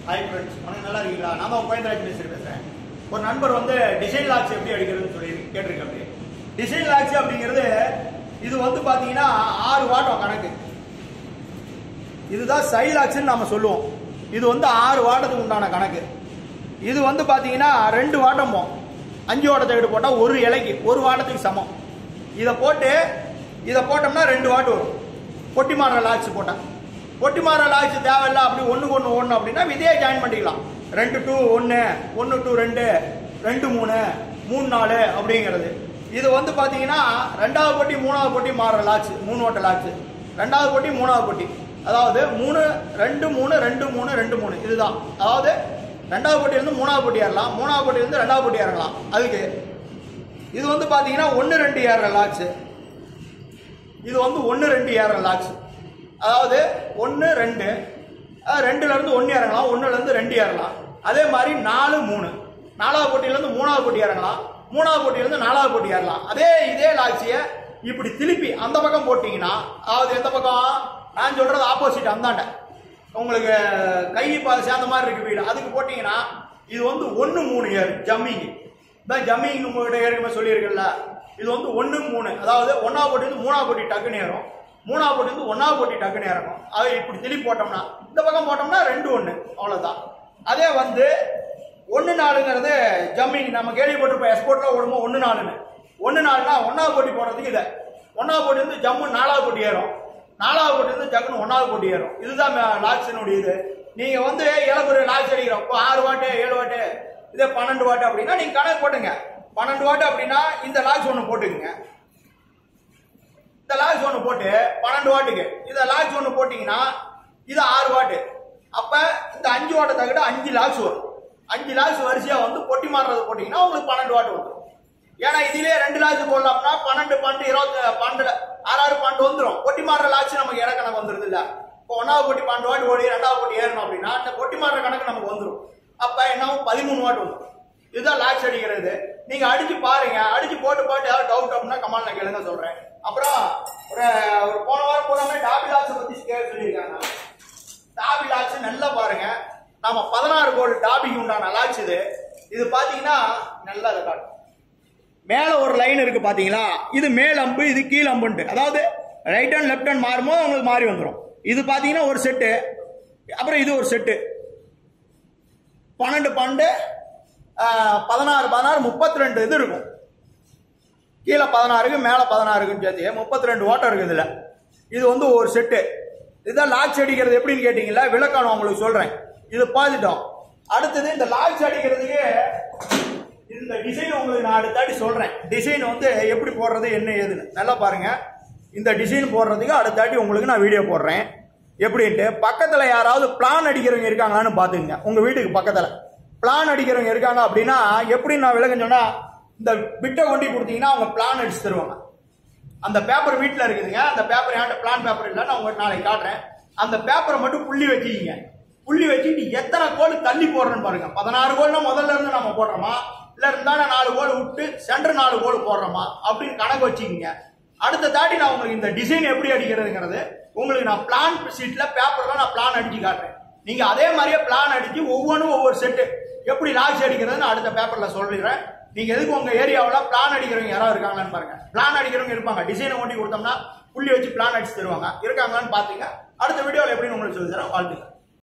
hi friends வணக்கம் நல்லா இருக்கீங்களா நான் தான் கோயந்தராஜ் பேசுகிறேன் பேசுகிறேன் ஒரு நண்பர் வந்து டிசைன் லாக்ஸ் எப்படி அடிக்கிறதுன்னு சொல்லி கேட்டிருக்காரு டிசைன் லாக்ஸ் அப்படிங்கிறது இது வந்து பார்த்தீங்கன்னா ஆறு வாட்டம் கணக்கு இதுதான் சைல் லாக்ஸ்ன்னு நாம சொல்லுவோம் இது வந்து ஆறு வாட்டத்துக்கு உண்டான கணக்கு இது வந்து பார்த்தீங்கன்னா ரெண்டு வாட்டம் போகும் அஞ்சு வாட்டத்தை தகடு போட்டால் ஒரு இலைக்கு ஒரு வாட்டத்துக்கு சமம் இதை போட்டு இதை போட்டோம்னா ரெண்டு வாட்டு வரும் பொட்டி மாற லாக்ஸ் போட்டால் பொட்டி மாற லாக்ஸ் தேவையில்ல அப்படி ஒன்றுக்கு ஒன்று ஒன்று அப்படின்னா இதே ஜாயின் பண்ணிக்கலாம் ரெண்டு டூ ஒன்று ஒன்று டூ ரெண்டு ரெண்டு மூணு மூணு நாலு அப்படிங்கிறது இது வந்து பார்த்தீங்கன்னா ரெண்டாவது பொட்டி மூணாவது பொட்டி மாறுற லாக்ஸ் மூணு ஓட்ட லாக்ஸ் ரெண்டாவது பொட்டி மூணாவது பொட்டி அதாவது மூணு ரெண்டு மூணு ரெண்டு மூணு ரெண்டு மூணு இதுதான் அதாவது ரெண்டாவது போட்டியிலிருந்து மூணாவது போட்டி ஏறலாம் மூணாவது போட்டியிலிருந்து ரெண்டாவது போட்டி ஏறலாம் அதுக்கு இது வந்து பார்த்தீங்கன்னா ஒன்று ரெண்டு ஏறுற லாக்ஸ் இது வந்து ஒன்று ரெண்டு ஏறுற லாக்ஸ் அதாவது ஒன்று ரெண்டு அஹ் ரெண்டுல இருந்து ஒன்று இறங்கலாம் ஒன்றுல இருந்து ரெண்டு ஏறலாம் அதே மாதிரி நாலு மூணு நாலாவது போட்டியிலேருந்து மூணாவது போட்டி இறங்கலாம் மூணாவது போட்டியிலேருந்து நாலாவது போட்டி ஏறலாம் அதே இதே லாக்ஸியை இப்படி திருப்பி அந்த பக்கம் போட்டிங்கன்னா அதாவது எந்த பக்கம் நான் சொல்றது ஆப்போசிட் அந்தாண்ட உங்களுக்கு கை பா சேர்ந்த மாதிரி இருக்கு வீடு அதுக்கு போட்டிங்கன்னா இது வந்து ஒன்று மூணு ஏறு ஜம்மிங் இதான் ஜம்மிங் உங்கள்கிட்ட ஏற்கனவே சொல்லியிருக்கல இது வந்து ஒன்று மூணு அதாவது ஒன்றாவது போட்டி வந்து மூணாவது போட்டி டக்குன்னு ஏறும் மூணாவது போட்டி வந்து ஒன்றாவது போட்டி டக்குன்னு இறங்கும் அது இப்படி திருப்பி போட்டோம்னா இந்த பக்கம் போட்டோம்னா ரெண்டு ஒன்று அவ்வளோதான் அதே வந்து ஒன்று நாலுங்கிறது ஜம்மிங் நம்ம கேள்விப்பட்டிருப்போம் எக்ஸ்போர்ட்டில் ஓடுமோ ஒன்று நாலுன்னு ஒன்று நாலுனா ஒன்றாவது போட்டி போடுறதுக்கு இதை ஒன்றாவது போட்டி வந்து ஜம்மு நாலாவது போட்டி ஏறும் நாலாவது போட்டி வந்து ஜக்குன்னு ஒன்றாவது போட்டி ஏறும் இதுதான் லாக்ஸினுடைய இது நீங்கள் வந்து இளபுரி லாக்ஸ் அடிக்கிறோம் இப்போ ஆறு வாட்டு ஏழு வாட்டு இதே பன்னெண்டு வாட்டு அப்படின்னா நீங்கள் கணக்கு போட்டுங்க பன்னெண்டு வாட்டு அப்படின்னா இந்த லாக்ஸ் ஒன்று போட்டுக்குங்க இந்த லாக்ஸ் ஒன்று போட்டு பன்னெண்டு வாட்டுக்கு இந்த லாக்ஸ் ஒன்று போட்டிங்கன்னா இது ஆறு வாட்டு அப்போ இந்த அஞ்சு வாட்டை தவிர அஞ்சு லாக்ஸ் வரும் அஞ்சு லாக்ஸ் வரிசையாக வந்து பொட்டி மாறுறது போட்டிங்கன்னா உங்களுக்கு பன்னெண்டு வாட்டு வந்துடும் ஏன்னா இதுலயே ரெண்டு லாக்ஸ் போடலாம்னா பன்னெண்டு பன்னெண்டு இருபத்தி பன்னெண்டு ஆறாறு பன்னெண்டு வந்துடும் பொட்டி மாறுற லாக்ஸ் நமக்கு இட கணக்கு வந்துருது இல்ல இப்போ ஒன்றாவது பொட்டி பன்னெண்டு வாட்டு ஓடி ரெண்டாவது பொட்டி ஏறணும் அப்படின்னா அந்த பொட்டி மாறுற கணக்கு நமக்கு வந்துடும் அப்போ என்ன பதிமூணு வாட்டு வந்துடும் இதுதான் லாக்ஸ் அடிக்கிறது நீங்க அடிச்சு பாருங்க அடிச்சு போட்டு போட்டு ஏதாவது டவுட் அப்படின்னா கமால் நான் கேளுங்க சொல்றேன் அப்புறம் ஒரு ஒரு போன வாரம் பூராமே டாபி லாக்ஸை பத்தி கேட்க சொல்லியிருக்காங்க டாபி லாக்ஸ் நல்லா பாருங்க நாம பதினாறு கோல் டாபிக்கு உண்டான லாக்ஸ் இது இது பாத்தீங்கன்னா நல்லா அதை காட்டும் மேல ஒரு லைன் இருக்கு பாத்தீங்களா இது மேல் அம்பு இது கீழ் அம்புன்ட்டு அதாவது ரைட் ஹேண்ட் லெஃப்ட் ஹேண்ட் மாறும்போது உங்களுக்கு மாறி வந்துடும் இது பாத்தீங்கன்னா ஒரு செட்டு அப்புறம் இது ஒரு செட்டு பன்னெண்டு பன்னெண்டு ஆஹ், பதினாறு பதினாறு முப்பத்தி ரெண்டு இது இருக்கும் கீழே பதினாறுக்கு மேலே பதினாறுக்குன்னு சேர்த்து முப்பத்தி ரெண்டு ஓட்டம் இருக்குது இதில் இது வந்து ஒரு செட்டு இதுதான் லாக்ஸ் அடிக்கிறது எப்படின்னு கேட்டிங்களா விளக்கம் நான் உங்களுக்கு சொல்கிறேன் இது பார்த்துட்டோம் அடுத்தது இந்த லாக்ஸ் அடிக்கிறதுக்கு இந்த டிசைன் உங்களுக்கு நான் அடுத்தாட்டி சொல்கிறேன் டிசைன் வந்து எப்படி போடுறது என்ன ஏதுன்னு நல்லா பாருங்க இந்த டிசைன் போடுறதுக்கு அடுத்தாட்டி உங்களுக்கு நான் வீடியோ போடுறேன் எப்படின்ட்டு பக்கத்தில் யாராவது பிளான் அடிக்கிறவங்க இருக்காங்களான்னு பார்த்துங்க உங்கள் வீட்டுக்கு பக்கத்தில் பிளான் அடிக்கிறவங்க இருக்காங்க அப்படின்னா எப்படி நான் விளக்கம் சொன்னா இந்த பிட்டை கொண்டு கொடுத்தீங்கன்னா அவங்க பிளான் அடிச்சு தருவாங்க அந்த பேப்பர் வீட்டில் இருக்குதுங்க அந்த பேப்பர் என்கிட்ட பிளான் பேப்பர் இல்லை நான் உங்களுக்கு நாளைக்கு காட்டுறேன் அந்த பேப்பரை மட்டும் புள்ளி வச்சுக்கிங்க புள்ளி வச்சுட்டு எத்தனை கோல் தள்ளி போடுறேன்னு பாருங்க பதினாறு கோல்னா முதல்ல இருந்து நம்ம போடுறோமா இல்ல இருந்தாலும் நாலு கோல் விட்டு சென்டர் நாலு கோல் போடுறோமா அப்படின்னு கணக்கு வச்சுக்கிங்க அடுத்த தாட்டி நான் உங்களுக்கு இந்த டிசைன் எப்படி அடிக்கிறதுங்கிறது உங்களுக்கு நான் பிளான் ஷீட்ல பேப்பர்ல நான் பிளான் அடிச்சு காட்டுறேன் நீங்க அதே மாதிரியே பிளான் அடிச்சு ஒவ்வொன்றும் ஒவ்வொரு செட்டு எப்படி லாக்ஸ் அடிக்கிறதுன்னு அடுத்த பேப்பர்ல சொல்லிடுறேன் நீங்க எதுக்கு உங்க ஏரியாவில் பிளான் அடிக்கிறவங்க யாராவது இருக்காங்களான்னு பாருங்க பிளான் அடிக்கிறவங்க இருப்பாங்க டிசைனை ஓட்டி கொடுத்தோம்னா புள்ளி வச்சு பிளான் அடிச்சு தருவாங்க இருக்காங்களான்னு பாத்தீங்க அடுத்த வீடியோவில் எப்படின்னு உங்களுக்கு சொல்லி தரேன் வாழ்த்துக்கள்